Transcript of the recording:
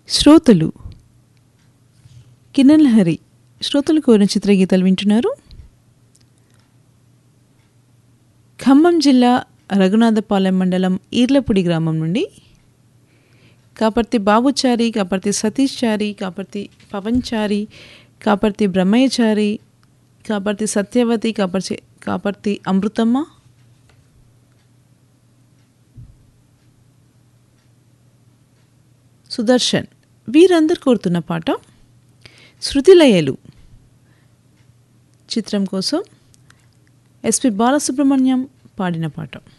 శ్రోతలు కిన్నెలహరి శ్రోతలు కోరిన చిత్రగీతాలు వింటున్నారు ఖమ్మం జిల్లా రఘునాథపాలెం మండలం ఈర్లపూడి గ్రామం నుండి కాపర్తి బాబుచారి కాపర్తి సతీష్ చారి కాపర్తి పవన్ చారి కాపర్తి బ్రహ్మయ్యచారి కాపర్తి సత్యవతి కాపర్తి కాపర్తి అమృతమ్మ సుదర్శన్ వీరందరు కోరుతున్న పాట శృతిలయలు చిత్రం కోసం ఎస్పి బాలసుబ్రహ్మణ్యం పాడిన పాట